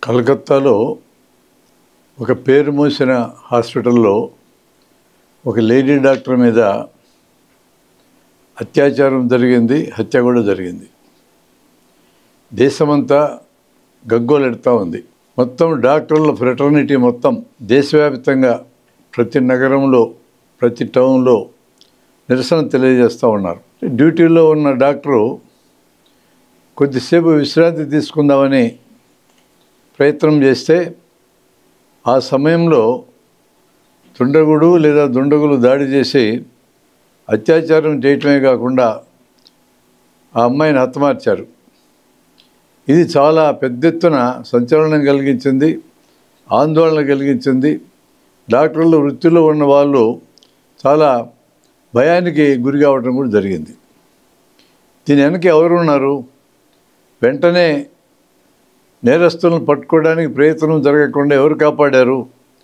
కలకత్తాలో ఒక పేరు మోసిన హాస్పిటల్లో ఒక లేడీ డాక్టర్ మీద అత్యాచారం జరిగింది హత్య కూడా జరిగింది దేశమంతా గగ్గోలెడతా ఉంది మొత్తం డాక్టర్ల ఫ్రెటర్నిటీ మొత్తం దేశవ్యాప్తంగా ప్రతి నగరంలో ప్రతి టౌన్లో నిరసన తెలియజేస్తూ ఉన్నారు డ్యూటీలో ఉన్న డాక్టరు కొద్దిసేపు విశ్రాంతి తీసుకుందామని ప్రయత్నం చేస్తే ఆ సమయంలో దుండగుడు లేదా దుండగులు దాడి చేసి అత్యాచారం చేయటమే కాకుండా ఆ అమ్మాయిని హతమార్చారు ఇది చాలా పెద్ద ఎత్తున సంచలనం కలిగించింది ఆందోళన కలిగించింది డాక్టర్లు వృత్తిలో ఉన్న వాళ్ళు చాలా భయానికి గురి కావడం కూడా జరిగింది దీని వెనక ఎవరున్నారు వెంటనే నేరస్తులను పట్టుకోవడానికి ప్రయత్నం జరగకుండా ఎవరు కాపాడారు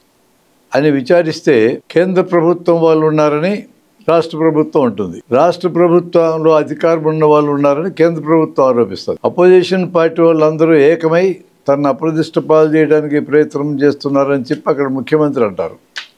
అని విచారిస్తే కేంద్ర ప్రభుత్వం వాళ్ళు ఉన్నారని రాష్ట్ర ప్రభుత్వం ఉంటుంది రాష్ట్ర ప్రభుత్వంలో అధికారం ఉన్న వాళ్ళు ఉన్నారని కేంద్ర ప్రభుత్వం ఆరోపిస్తుంది అపోజిషన్ పార్టీ వాళ్ళందరూ ఏకమై తన అప్రదిష్ట పాలు చేయడానికి ప్రయత్నం చేస్తున్నారని చెప్పి అక్కడ ముఖ్యమంత్రి అంటారు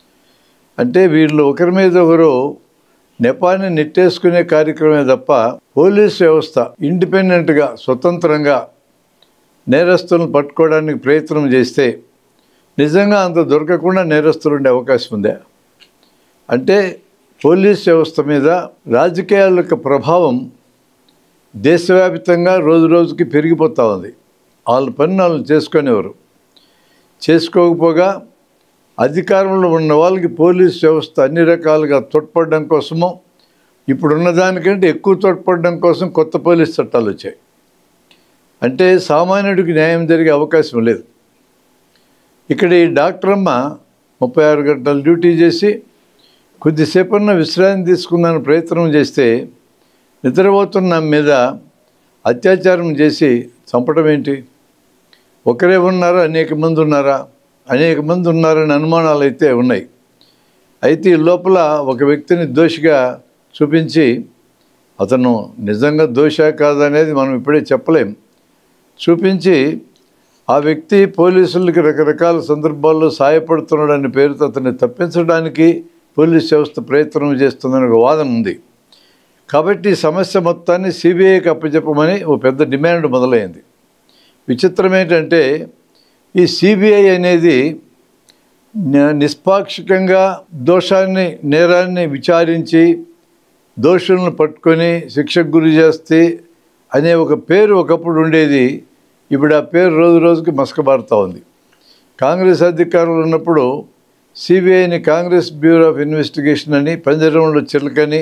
అంటే వీళ్ళు ఒకరి మీద ఒకరు నెపాన్ని నెట్టేసుకునే కార్యక్రమే తప్ప పోలీస్ వ్యవస్థ ఇండిపెండెంట్గా స్వతంత్రంగా నేరస్తులను పట్టుకోవడానికి ప్రయత్నం చేస్తే నిజంగా అంత దొరకకుండా నేరస్తులు ఉండే అవకాశం ఉందా అంటే పోలీస్ వ్యవస్థ మీద రాజకీయాల యొక్క ప్రభావం దేశవ్యాప్తంగా రోజు రోజుకి పెరిగిపోతూ ఉంది వాళ్ళ పని వాళ్ళు చేసుకునేవారు చేసుకోకపోగా అధికారంలో ఉన్న వాళ్ళకి పోలీస్ వ్యవస్థ అన్ని రకాలుగా తోడ్పడడం కోసము ఇప్పుడున్న దానికంటే ఎక్కువ తోడ్పడడం కోసం కొత్త పోలీస్ చట్టాలు వచ్చాయి అంటే సామాన్యుడికి న్యాయం జరిగే అవకాశం లేదు ఇక్కడ ఈ డాక్టర్ అమ్మ ముప్పై ఆరు గంటలు డ్యూటీ చేసి కొద్దిసేపన్న విశ్రాంతి తీసుకుందాని ప్రయత్నం చేస్తే నిద్రపోతున్న మీద అత్యాచారం చేసి చంపడం ఏంటి ఒకరే ఉన్నారా అనేక మంది ఉన్నారా అనేక మంది ఉన్నారని అనుమానాలు అయితే ఉన్నాయి అయితే ఈ లోపల ఒక వ్యక్తిని దోషిగా చూపించి అతను నిజంగా దోషా కాదనేది మనం ఇప్పుడే చెప్పలేం చూపించి ఆ వ్యక్తి పోలీసులకి రకరకాల సందర్భాల్లో సాయపడుతున్నాడనే పేరుతో అతన్ని తప్పించడానికి పోలీస్ వ్యవస్థ ప్రయత్నం చేస్తుందని ఒక వాదన ఉంది కాబట్టి ఈ సమస్య మొత్తాన్ని సిబిఐకి అప్పచెప్పమని ఓ పెద్ద డిమాండ్ మొదలైంది విచిత్రం ఏంటంటే ఈ సిబిఐ అనేది న- నిష్పాక్షికంగా దోషాన్ని నేరాన్ని విచారించి దోషులను పట్టుకొని శిక్షకు గురి చేస్తే అనే ఒక పేరు ఒకప్పుడు ఉండేది ఇప్పుడు ఆ పేరు రోజు రోజుకి మసకబారుతూ ఉంది కాంగ్రెస్ అధికారంలో ఉన్నప్పుడు సిబిఐని కాంగ్రెస్ బ్యూరో ఆఫ్ ఇన్వెస్టిగేషన్ అని పంజరంలో చిలకని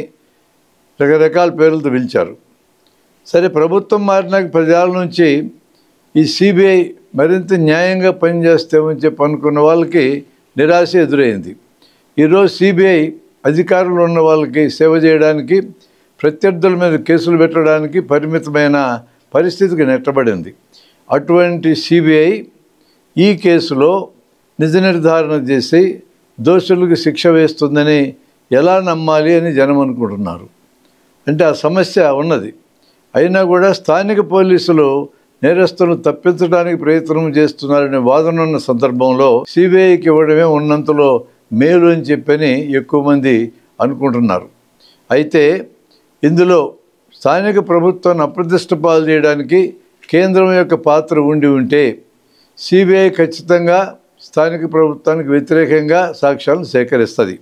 రకరకాల పేర్లతో పిలిచారు సరే ప్రభుత్వం మారినాక పదేళ్ళ నుంచి ఈ సిబిఐ మరింత న్యాయంగా పనిచేస్తామని చెప్పి అనుకున్న వాళ్ళకి నిరాశ ఎదురైంది ఈరోజు సిబిఐ అధికారంలో ఉన్న వాళ్ళకి సేవ చేయడానికి ప్రత్యర్థుల మీద కేసులు పెట్టడానికి పరిమితమైన పరిస్థితికి నెట్టబడింది అటువంటి సిబిఐ ఈ కేసులో నిజ నిర్ధారణ చేసి దోషులకు శిక్ష వేస్తుందని ఎలా నమ్మాలి అని జనం అనుకుంటున్నారు అంటే ఆ సమస్య ఉన్నది అయినా కూడా స్థానిక పోలీసులు నేరస్తులను తప్పించడానికి ప్రయత్నం చేస్తున్నారనే వాదన ఉన్న సందర్భంలో సిబిఐకి ఇవ్వడమే ఉన్నంతలో మేలు అని చెప్పని ఎక్కువ మంది అనుకుంటున్నారు అయితే ఇందులో స్థానిక ప్రభుత్వాన్ని అప్రతిష్ట పాలు చేయడానికి కేంద్రం యొక్క పాత్ర ఉండి ఉంటే సిబిఐ ఖచ్చితంగా స్థానిక ప్రభుత్వానికి వ్యతిరేకంగా సాక్ష్యాలను సేకరిస్తుంది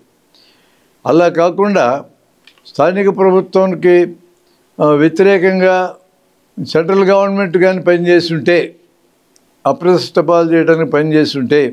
అలా కాకుండా స్థానిక ప్రభుత్వానికి ఆ, వ్యతిరేకంగా సెంట్రల్ గవర్నమెంట్ కానీ పనిచేసి ఉంటే అప్రతిష్ట పాలు చేయడానికి పనిచేసి ఉంటే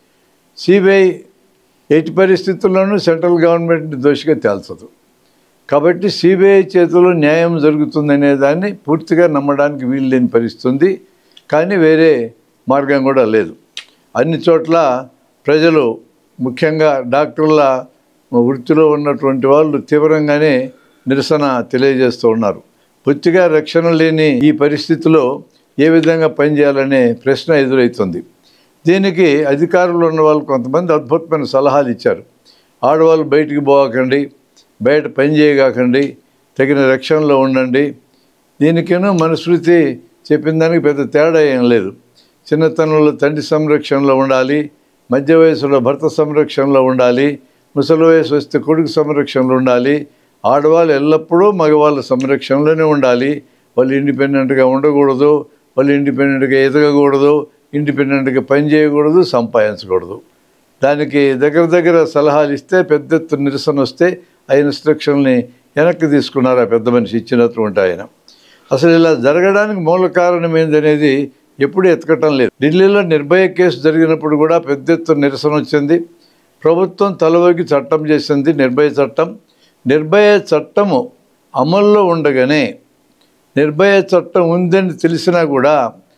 సిబిఐ ఎట్టి పరిస్థితుల్లోనూ సెంట్రల్ గవర్నమెంట్ దోషిగా తేల్చదు కాబట్టి సిబిఐ చేతిలో న్యాయం జరుగుతుందనే దాన్ని పూర్తిగా నమ్మడానికి వీలు లేని పరిస్థితి ఉంది కానీ వేరే మార్గం కూడా లేదు అన్ని చోట్ల ప్రజలు ముఖ్యంగా డాక్టర్ల వృత్తిలో ఉన్నటువంటి వాళ్ళు తీవ్రంగానే నిరసన తెలియజేస్తూ ఉన్నారు పూర్తిగా రక్షణ లేని ఈ పరిస్థితిలో ఏ విధంగా పనిచేయాలనే ప్రశ్న ఎదురవుతుంది దీనికి అధికారులు ఉన్న వాళ్ళు కొంతమంది అద్భుతమైన సలహాలు ఇచ్చారు ఆడవాళ్ళు బయటికి పోకండి బయట పని చేయగాకండి తగిన రక్షణలో ఉండండి దీనికేనో మనుస్మృతి చెప్పిన దానికి పెద్ద తేడా ఏం లేదు చిన్నతనంలో తండ్రి సంరక్షణలో ఉండాలి మధ్య వయసులో భర్త సంరక్షణలో ఉండాలి ముసలి వయసు వస్తే కొడుకు సంరక్షణలో ఉండాలి ఆడవాళ్ళు ఎల్లప్పుడూ మగవాళ్ళ సంరక్షణలోనే ఉండాలి వాళ్ళు ఇండిపెండెంట్గా ఉండకూడదు వాళ్ళు ఇండిపెండెంట్గా ఎదగకూడదు ఇండిపెండెంట్గా పని చేయకూడదు సంపాదించకూడదు దానికి దగ్గర దగ్గర సలహాలు ఇస్తే పెద్ద ఎత్తున నిరసన వస్తే ఆ ఇన్స్ట్రక్షన్ని వెనక్కి తీసుకున్నారు ఆ పెద్ద మనిషి ఇచ్చినటువంటి ఆయన అసలు ఇలా జరగడానికి మూల కారణం ఏందనేది ఎప్పుడూ ఎతకటం లేదు ఢిల్లీలో నిర్భయ కేసు జరిగినప్పుడు కూడా పెద్ద ఎత్తున నిరసన వచ్చింది ప్రభుత్వం తలవగి చట్టం చేసింది నిర్భయ చట్టం నిర్భయ చట్టము అమల్లో ఉండగానే నిర్భయ చట్టం ఉందని తెలిసినా కూడా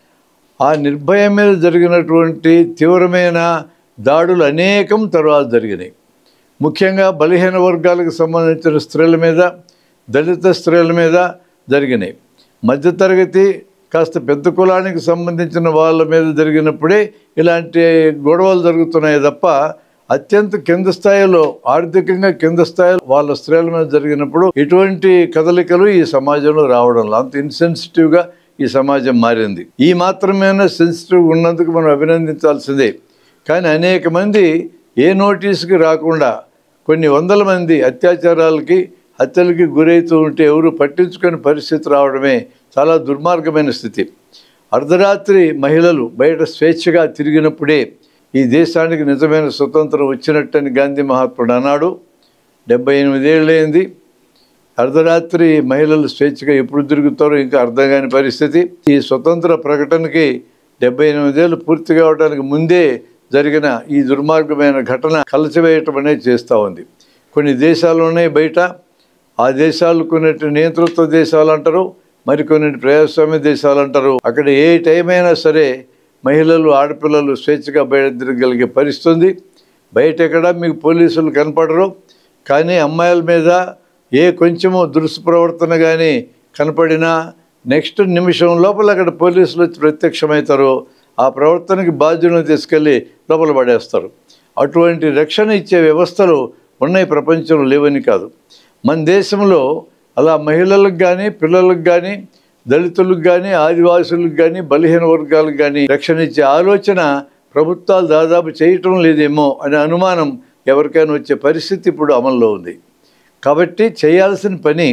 ఆ నిర్భయ మీద జరిగినటువంటి తీవ్రమైన దాడులు అనేకం తర్వాత జరిగినాయి ముఖ్యంగా బలహీన వర్గాలకు సంబంధించిన స్త్రీల మీద దళిత స్త్రీల మీద జరిగినాయి మధ్యతరగతి కాస్త పెద్ద కులానికి సంబంధించిన వాళ్ళ మీద జరిగినప్పుడే ఇలాంటి గొడవలు జరుగుతున్నాయి తప్ప అత్యంత కింద స్థాయిలో ఆర్థికంగా కింద స్థాయిలో వాళ్ళ స్త్రీల మీద జరిగినప్పుడు ఇటువంటి కదలికలు ఈ సమాజంలో రావడంలో అంత ఇన్సెన్సిటివ్గా ఈ సమాజం మారింది ఈ మాత్రమేనా సెన్సిటివ్ ఉన్నందుకు మనం అభినందించాల్సిందే కానీ అనేక మంది ఏ నోటీస్కి రాకుండా కొన్ని వందల మంది అత్యాచారాలకి హత్యలకి గురవుతూ ఉంటే ఎవరు పట్టించుకొని పరిస్థితి రావడమే చాలా దుర్మార్గమైన స్థితి అర్ధరాత్రి మహిళలు బయట స్వేచ్ఛగా తిరిగినప్పుడే ఈ దేశానికి నిజమైన స్వతంత్రం వచ్చినట్టని గాంధీ మహాత్ముడు అన్నాడు డెబ్బై ఎనిమిదేళ్ళైంది అర్ధరాత్రి మహిళలు స్వేచ్ఛగా ఎప్పుడు తిరుగుతారో ఇంకా అర్థం కాని పరిస్థితి ఈ స్వతంత్ర ప్రకటనకి డెబ్బై ఎనిమిదేళ్ళు పూర్తి కావడానికి ముందే జరిగిన ఈ దుర్మార్గమైన ఘటన కలచివేయటం అనేది చేస్తూ ఉంది కొన్ని దేశాలు ఉన్నాయి బయట ఆ దేశాలు కొన్నిటి నియంతృత్వ దేశాలు అంటారు మరికొన్ని ప్రజాస్వామ్య దేశాలు అంటారు అక్కడ ఏ టైం అయినా సరే మహిళలు ఆడపిల్లలు స్వేచ్ఛగా బయట తిరగలిగే పరిస్థితి ఉంది బయట ఎక్కడ మీకు పోలీసులు కనపడరు కానీ అమ్మాయిల మీద ఏ కొంచెము దురుసుప్రవర్తన కానీ కనపడినా నెక్స్ట్ నిమిషం లోపల అక్కడ పోలీసులు వచ్చి ప్రత్యక్షమవుతారు ఆ ప్రవర్తనకి బాధ్యులను తీసుకెళ్ళి లోపల పడేస్తారు అటువంటి రక్షణ ఇచ్చే వ్యవస్థలు ఉన్నాయి ప్రపంచంలో లేవని కాదు మన దేశంలో అలా మహిళలకు కానీ పిల్లలకు కానీ దళితులకు కానీ ఆదివాసులకు కానీ బలహీన వర్గాలకు కానీ రక్షణ ఇచ్చే ఆలోచన ప్రభుత్వాలు దాదాపు చేయటం లేదేమో అనే అనుమానం ఎవరికైనా వచ్చే పరిస్థితి ఇప్పుడు అమల్లో ఉంది కాబట్టి చేయాల్సిన పని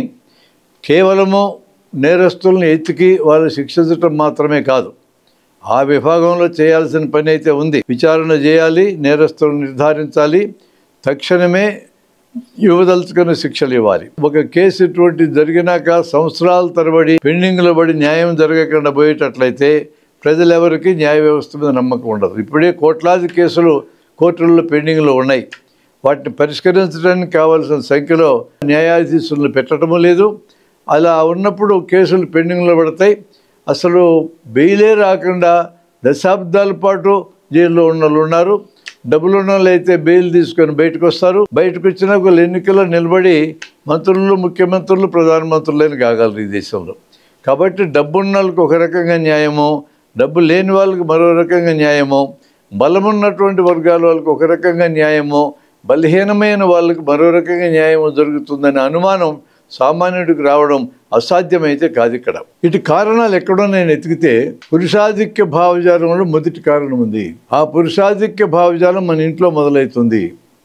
కేవలము నేరస్తుల్ని ఎత్తికి వాళ్ళు శిక్షించటం మాత్రమే కాదు ఆ విభాగంలో చేయాల్సిన పని అయితే ఉంది విచారణ చేయాలి నేరస్తులను నిర్ధారించాలి తక్షణమే యువదలుచుకున్న శిక్షలు ఇవ్వాలి ఒక కేసు ఇటువంటి జరిగినాక సంవత్సరాల తరబడి పెండింగ్లో పడి న్యాయం జరగకుండా పోయేటట్లయితే ప్రజలెవరికి న్యాయ వ్యవస్థ మీద నమ్మకం ఉండదు ఇప్పుడే కోట్లాది కేసులు కోర్టుల్లో పెండింగ్లో ఉన్నాయి వాటిని పరిష్కరించడానికి కావాల్సిన సంఖ్యలో న్యాయాధీశులను పెట్టడము లేదు అలా ఉన్నప్పుడు కేసులు పెండింగ్లో పడతాయి అసలు బెయిలే రాకుండా దశాబ్దాల పాటు జైల్లో ఉన్న వాళ్ళు ఉన్నారు డబ్బులు ఉన్న వాళ్ళు అయితే బెయిల్ తీసుకొని బయటకు వస్తారు బయటకు వచ్చిన వాళ్ళు ఎన్నికల్లో నిలబడి మంత్రులు ముఖ్యమంత్రులు ప్రధానమంత్రులని కాగలరు ఈ దేశంలో కాబట్టి డబ్బున్న వాళ్ళకి ఒక రకంగా న్యాయము డబ్బు లేని వాళ్ళకి మరో రకంగా న్యాయము బలమున్నటువంటి వర్గాల వాళ్ళకి ఒక రకంగా న్యాయము బలహీనమైన వాళ్ళకి మరో రకంగా న్యాయం జరుగుతుందనే అనుమానం సామాన్యుడికి రావడం అసాధ్యమైతే కాదు ఇక్కడ ఇటు కారణాలు ఎక్కడో నేను ఎతికితే పురుషాధిక్య భావజాలంలో మొదటి కారణం ఉంది ఆ పురుషాధిక్య భావజాలం మన ఇంట్లో మొదలవుతుంది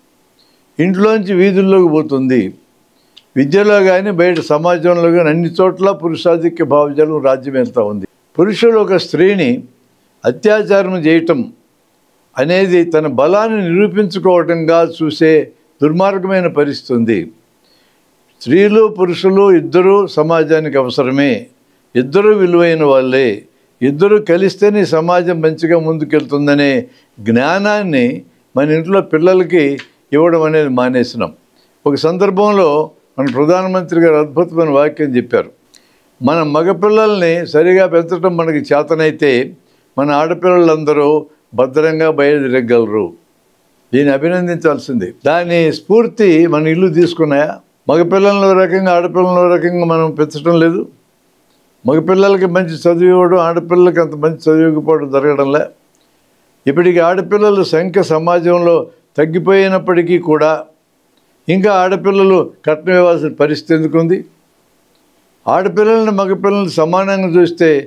ఇంట్లోంచి వీధుల్లోకి పోతుంది విద్యలో కానీ బయట సమాజంలో కానీ అన్ని చోట్ల పురుషాధిక్య భావజాలం రాజ్యం వెళ్తూ ఉంది పురుషుడు ఒక స్త్రీని అత్యాచారం చేయటం అనేది తన బలాన్ని నిరూపించుకోవటంగా చూసే దుర్మార్గమైన పరిస్థితి ఉంది స్త్రీలు పురుషులు ఇద్దరూ సమాజానికి అవసరమే ఇద్దరు విలువైన వాళ్ళే ఇద్దరు కలిస్తేనే ఈ సమాజం మంచిగా ముందుకెళ్తుందనే జ్ఞానాన్ని మన ఇంట్లో పిల్లలకి ఇవ్వడం అనేది మానేసినాం ఒక సందర్భంలో మన ప్రధానమంత్రి గారు అద్భుతమైన వాక్యం చెప్పారు మన మగపిల్లల్ని సరిగా పెంచడం మనకి చేతనైతే మన ఆడపిల్లలందరూ భద్రంగా బయలుదేరగలరు దీన్ని అభినందించాల్సింది దాని స్ఫూర్తి మన ఇల్లు తీసుకున్నాయా మగపిల్లలను ఓ రకంగా ఆడపిల్లలను ఓ రకంగా మనం పెంచడం లేదు మగపిల్లలకి మంచి చదువు ఇవ్వడం ఆడపిల్లలకి అంత మంచి చదువు ఇవ్వకపోవడం జరగడంలే ఇప్పటికి ఆడపిల్లల సంఖ్య సమాజంలో తగ్గిపోయినప్పటికీ కూడా ఇంకా ఆడపిల్లలు కట్నం ఇవ్వాల్సిన పరిస్థితి ఎందుకుంది ఆడపిల్లల్ని మగపిల్లల్ని సమానంగా చూస్తే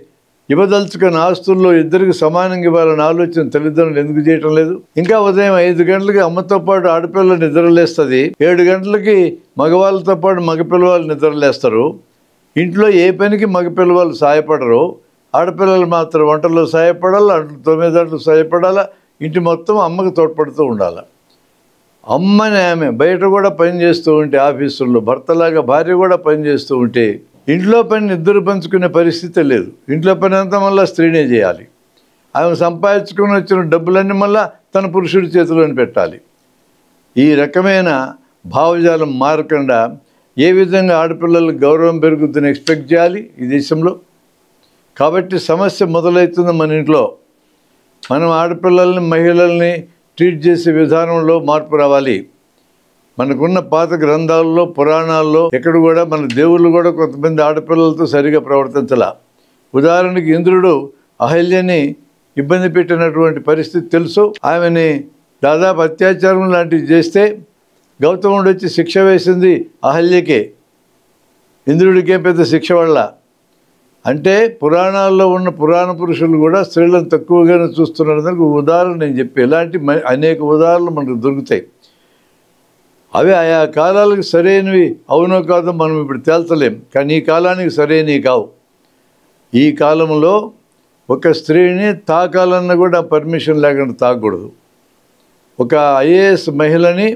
ఇవ్వదలుచుకున్న ఆస్తుల్లో ఇద్దరికి సమానంగా ఇవ్వాలని ఆలోచన తల్లిదండ్రులు ఎందుకు చేయటం లేదు ఇంకా ఉదయం ఐదు గంటలకి అమ్మతో పాటు ఆడపిల్ల నిద్రలేస్తుంది ఏడు గంటలకి మగవాళ్ళతో పాటు మగపిల్లవాళ్ళు నిద్రలేస్తారు ఇంట్లో ఏ పనికి మగపిల్లవాళ్ళు సహాయపడరు ఆడపిల్లలు మాత్రం వంటల్లో సహాయపడాలి అంట్లు తొమ్మిది దాంట్లో సహాయపడాలా ఇంటి మొత్తం అమ్మకి తోడ్పడుతూ ఉండాలి అమ్మని ఆమె బయట కూడా పని చేస్తూ ఉంటే ఆఫీసుల్లో భర్తలాగా భార్య కూడా పని చేస్తూ ఉంటే ఇంట్లో పని ఇద్దరు పంచుకునే పరిస్థితి లేదు ఇంట్లో పని అంతా మళ్ళీ స్త్రీనే చేయాలి ఆమె సంపాదించుకుని వచ్చిన డబ్బులన్నీ మళ్ళా తన పురుషుడి చేతిలోని పెట్టాలి ఈ రకమైన భావజాలం మారకుండా ఏ విధంగా ఆడపిల్లలకు గౌరవం పెరుగుతుందని ఎక్స్పెక్ట్ చేయాలి ఈ దేశంలో కాబట్టి సమస్య మొదలవుతుంది మన ఇంట్లో మనం ఆడపిల్లల్ని మహిళల్ని ట్రీట్ చేసే విధానంలో మార్పు రావాలి మనకున్న పాత గ్రంథాల్లో పురాణాల్లో ఎక్కడ కూడా మన దేవుళ్ళు కూడా కొంతమంది ఆడపిల్లలతో సరిగా ప్రవర్తించాల ఉదాహరణకి ఇంద్రుడు అహల్యని ఇబ్బంది పెట్టినటువంటి పరిస్థితి తెలుసు ఆమెని దాదాపు అత్యాచారం లాంటివి చేస్తే గౌతముడు వచ్చి శిక్ష వేసింది అహల్యకే ఇంద్రుడికే పెద్ద శిక్ష వల్ల అంటే పురాణాల్లో ఉన్న పురాణ పురుషులు కూడా స్త్రీలను తక్కువగానే చూస్తున్నారు దానికి ఒక ఉదాహరణ నేను చెప్పి ఇలాంటి మ- అనేక ఉదాహరణలు మనకు దొరుకుతాయి అవి ఆయా కాలాలకు సరైనవి అవునో కాదో మనం ఇప్పుడు తేల్చలేం కానీ ఈ కాలానికి సరైనవి కావు ఈ కాలంలో ఒక స్త్రీని తాకాలన్నా కూడా పర్మిషన్ లేకుండా తాకూడదు ఒక ఐఏఎస్ మహిళని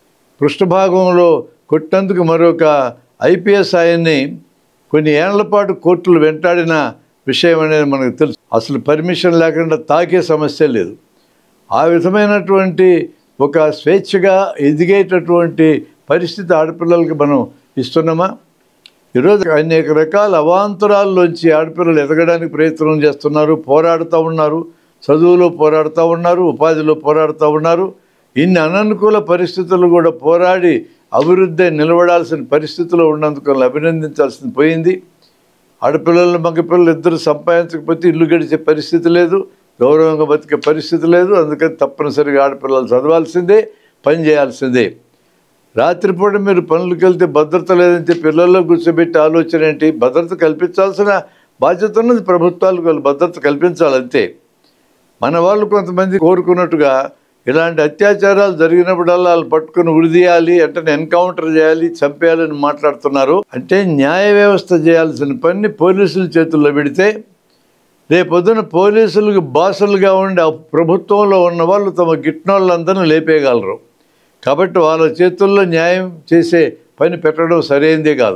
పృష్ఠభాగంలో కొట్టేందుకు మరొక ఐపీఎస్ ఆయన్ని కొన్ని ఏళ్ల పాటు కోర్టులు వెంటాడిన విషయం అనేది మనకు తెలుసు అసలు పర్మిషన్ లేకుండా తాకే సమస్య లేదు ఆ విధమైనటువంటి ఒక స్వేచ్ఛగా ఎదిగేటటువంటి పరిస్థితి ఆడపిల్లలకి మనం ఇస్తున్నామా ఈరోజు అనేక రకాల అవాంతరాల్లోంచి ఆడపిల్లలు ఎదగడానికి ప్రయత్నం చేస్తున్నారు పోరాడుతూ ఉన్నారు చదువులో పోరాడుతూ ఉన్నారు ఉపాధిలో పోరాడుతూ ఉన్నారు ఇన్ని అననుకూల పరిస్థితులు కూడా పోరాడి అభివృద్ధి నిలబడాల్సిన పరిస్థితిలో ఉన్నందుకు వాళ్ళని అభినందించాల్సింది పోయింది ఆడపిల్లలు మగపిల్లలు ఇద్దరు సంపాదించకపోతే ఇల్లు గడిచే పరిస్థితి లేదు గౌరవంగా బతికే పరిస్థితి లేదు అందుకని తప్పనిసరిగా ఆడపిల్లలు చదవాల్సిందే పని చేయాల్సిందే రాత్రిపూట మీరు పనులకు వెళ్తే భద్రత లేదని చెప్పి పిల్లల్లో కూర్చోబెట్టి ఆలోచన ఏంటి భద్రత కల్పించాల్సిన బాధ్యత ఉన్నది ప్రభుత్వాలకు వాళ్ళు భద్రత కల్పించాలి అంతే మన వాళ్ళు కొంతమంది కోరుకున్నట్టుగా ఇలాంటి అత్యాచారాలు జరిగినప్పుడల్లా వాళ్ళు పట్టుకుని ఉరిదీయాలి అంటే ఎన్కౌంటర్ చేయాలి చంపేయాలని మాట్లాడుతున్నారు అంటే న్యాయ వ్యవస్థ చేయాల్సిన పని పోలీసుల చేతుల్లో పెడితే రేపొద్దున పోలీసులకు బాసులుగా ఉండే ఆ ప్రభుత్వంలో ఉన్న వాళ్ళు తమ గిట్నోళ్ళందరినీ లేపేయగలరు కాబట్టి వాళ్ళ చేతుల్లో న్యాయం చేసే పని పెట్టడం సరైనదే కాదు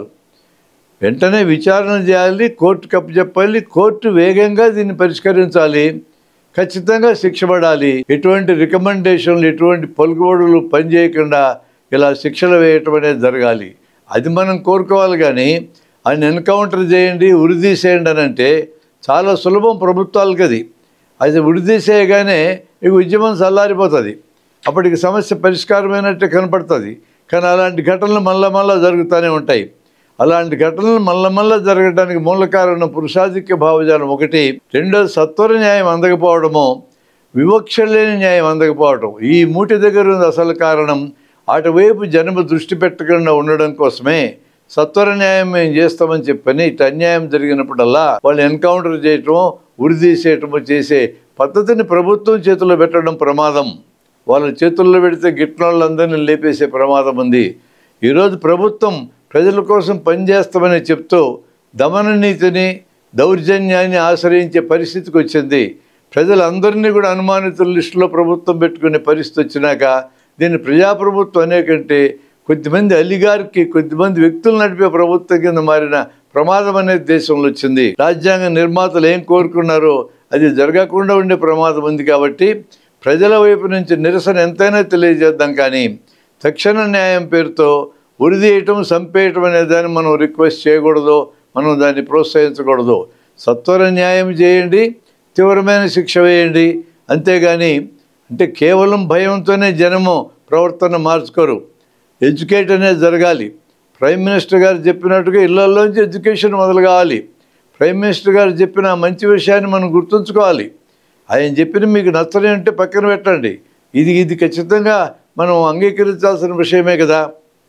వెంటనే విచారణ చేయాలి కోర్టుకు అప్పచెప్పాలి కోర్టు వేగంగా దీన్ని పరిష్కరించాలి ఖచ్చితంగా శిక్ష పడాలి ఎటువంటి రికమెండేషన్లు ఎటువంటి పలుకుబడులు పనిచేయకుండా ఇలా శిక్షలు వేయటం అనేది జరగాలి అది మనం కోరుకోవాలి కానీ ఆయన ఎన్కౌంటర్ చేయండి ఉరిదీసేయండి అని అంటే చాలా సులభం ప్రభుత్వాలకు అది అది ఉరిదీసేయగానే ఇక ఉద్యమం చల్లారిపోతుంది అప్పటికి సమస్య పరిష్కారమైనట్టే కనపడుతుంది కానీ అలాంటి ఘటనలు మళ్ళా మళ్ళా జరుగుతూనే ఉంటాయి అలాంటి ఘటనలు మళ్ళా మళ్ళా జరగడానికి మూల కారణం పురుషాధిక్య భావజాలం ఒకటి రెండోది సత్వర న్యాయం అందకపోవడము వివక్ష లేని న్యాయం అందకపోవడం ఈ మూటి దగ్గర ఉంది అసలు కారణం అటువైపు జనము దృష్టి పెట్టకుండా ఉండడం కోసమే సత్వర న్యాయం మేము చేస్తామని చెప్పని ఇటు అన్యాయం జరిగినప్పుడల్లా వాళ్ళు ఎన్కౌంటర్ చేయటము ఉరి తీసేయటము చేసే పద్ధతిని ప్రభుత్వం చేతిలో పెట్టడం ప్రమాదం వాళ్ళ చేతుల్లో పెడితే గిట్టినోళ్ళందరినీ లేపేసే ప్రమాదం ఉంది ఈరోజు ప్రభుత్వం ప్రజల కోసం పనిచేస్తామని చెప్తూ దమన నీతిని దౌర్జన్యాన్ని ఆశ్రయించే పరిస్థితికి వచ్చింది ప్రజలందరినీ కూడా అనుమానితుల లిస్టులో ప్రభుత్వం పెట్టుకునే పరిస్థితి వచ్చినాక దీన్ని ప్రజాప్రభుత్వం అనే కంటే కొద్దిమంది అల్లిగారికి కొద్దిమంది వ్యక్తులు నడిపే ప్రభుత్వం కింద మారిన ప్రమాదం అనేది దేశంలో వచ్చింది రాజ్యాంగ నిర్మాతలు ఏం కోరుకున్నారో అది జరగకుండా ఉండే ప్రమాదం ఉంది కాబట్టి ప్రజల వైపు నుంచి నిరసన ఎంతైనా తెలియజేద్దాం కానీ తక్షణ న్యాయం పేరుతో ఉరిదీయటం చంపేయటం అనే దాన్ని మనం రిక్వెస్ట్ చేయకూడదు మనం దాన్ని ప్రోత్సహించకూడదు సత్వర న్యాయం చేయండి తీవ్రమైన శిక్ష వేయండి అంతేగాని అంటే కేవలం భయంతోనే జనము ప్రవర్తన మార్చుకోరు ఎడ్యుకేట్ అనేది జరగాలి ప్రైమ్ మినిస్టర్ గారు చెప్పినట్టుగా ఇళ్లలోంచి ఎడ్యుకేషన్ మొదలు కావాలి ప్రైమ్ మినిస్టర్ గారు చెప్పిన ఆ మంచి విషయాన్ని మనం గుర్తుంచుకోవాలి ఆయన చెప్పిన మీకు నచ్చని అంటే పక్కన పెట్టండి ఇది ఇది ఖచ్చితంగా మనం అంగీకరించాల్సిన విషయమే కదా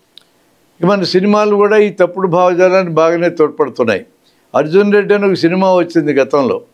ఇక మన సినిమాలు కూడా ఈ తప్పుడు భావజాలాన్ని బాగానే తోడ్పడుతున్నాయి అర్జున్ రెడ్డి అని ఒక సినిమా వచ్చింది గతంలో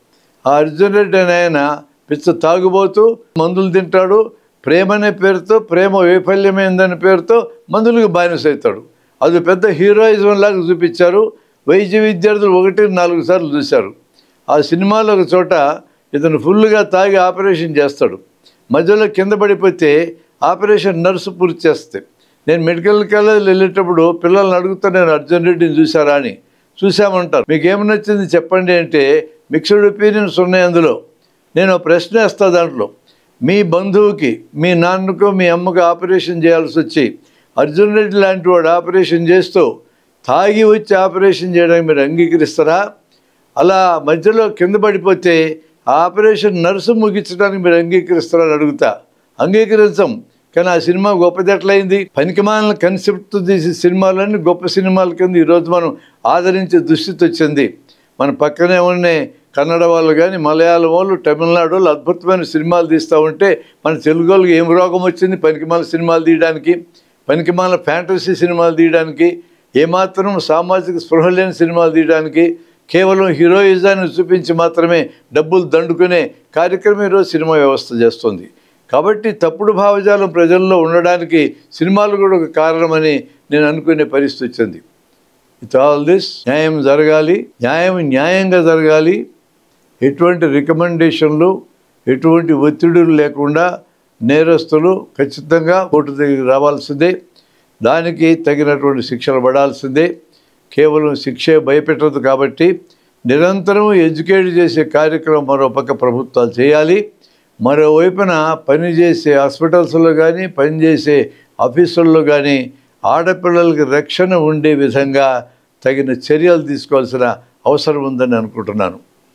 ఆ అర్జున్ రెడ్డి అనే ఆయన పిచ్చ తాగుబోతూ మందులు తింటాడు ప్రేమ అనే పేరుతో ప్రేమ వైఫల్యమైందనే పేరుతో మందులకు బానిస అవుతాడు అది పెద్ద హీరోయిజం లాగా చూపించారు వైద్య విద్యార్థులు ఒకటి నాలుగు సార్లు చూశారు ఆ సినిమాలో ఒక చోట ఇతను ఫుల్గా తాగి ఆపరేషన్ చేస్తాడు మధ్యలో కింద పడిపోతే ఆపరేషన్ నర్సు పూర్తి చేస్తే నేను మెడికల్ కాలేజ్ వెళ్ళేటప్పుడు పిల్లల్ని అడుగుతా నేను అర్జున్ రెడ్డిని చూసారా అని చూసామంటారు మీకు ఏమి నచ్చింది చెప్పండి అంటే మిక్స్డ్ ఒపీనియన్స్ ఉన్నాయి అందులో నేను ఒక ప్రశ్న వేస్తా దాంట్లో మీ బంధువుకి మీ నాన్నకో మీ అమ్మకో ఆపరేషన్ చేయాల్సి వచ్చి అర్జున్ రెడ్డి లాంటి వాడు ఆపరేషన్ చేస్తూ తాగి వచ్చి ఆపరేషన్ చేయడానికి మీరు అంగీకరిస్తారా అలా మధ్యలో కింద పడిపోతే ఆ ఆపరేషన్ నర్సు ముగించడానికి మీరు అంగీకరిస్తారని అడుగుతా అంగీకరించం కానీ ఆ సినిమా గొప్పది ఎట్లయింది పనికిమాలిన కన్సెప్ట్ తీసే సినిమాలన్నీ గొప్ప సినిమాల కింద ఈరోజు మనం ఆదరించే దుస్థితి వచ్చింది మన పక్కనే ఉన్న కన్నడ వాళ్ళు కానీ మలయాళం వాళ్ళు తమిళనాడు వాళ్ళు అద్భుతమైన సినిమాలు తీస్తూ ఉంటే మన తెలుగు వాళ్ళకి ఏం రోగం వచ్చింది పనికిమాల సినిమాలు తీయడానికి పనికిమాల ఫ్యాంటసీ సినిమాలు తీయడానికి ఏమాత్రం సామాజిక స్పృహ లేని సినిమాలు తీయడానికి కేవలం హీరోయిజాన్ని చూపించి మాత్రమే డబ్బులు దండుకునే కార్యక్రమం ఈరోజు సినిమా వ్యవస్థ చేస్తుంది కాబట్టి తప్పుడు భావజాలం ప్రజల్లో ఉండడానికి సినిమాలు కూడా ఒక కారణమని నేను అనుకునే పరిస్థితి వచ్చింది విత్ ఆల్ దిస్ న్యాయం జరగాలి న్యాయం న్యాయంగా జరగాలి ఎటువంటి రికమెండేషన్లు ఎటువంటి ఒత్తిడులు లేకుండా నేరస్తులు ఖచ్చితంగా కోర్టు దగ్గరికి రావాల్సిందే దానికి తగినటువంటి శిక్షలు పడాల్సిందే కేవలం శిక్షే భయపెట్టదు కాబట్టి నిరంతరం ఎడ్యుకేట్ చేసే కార్యక్రమం మరోపక్క ప్రభుత్వాలు చేయాలి మరోవైపున పనిచేసే హాస్పిటల్స్లో కానీ పనిచేసే ఆఫీసుల్లో కానీ ఆడపిల్లలకి రక్షణ ఉండే విధంగా తగిన చర్యలు తీసుకోవాల్సిన అవసరం ఉందని అనుకుంటున్నాను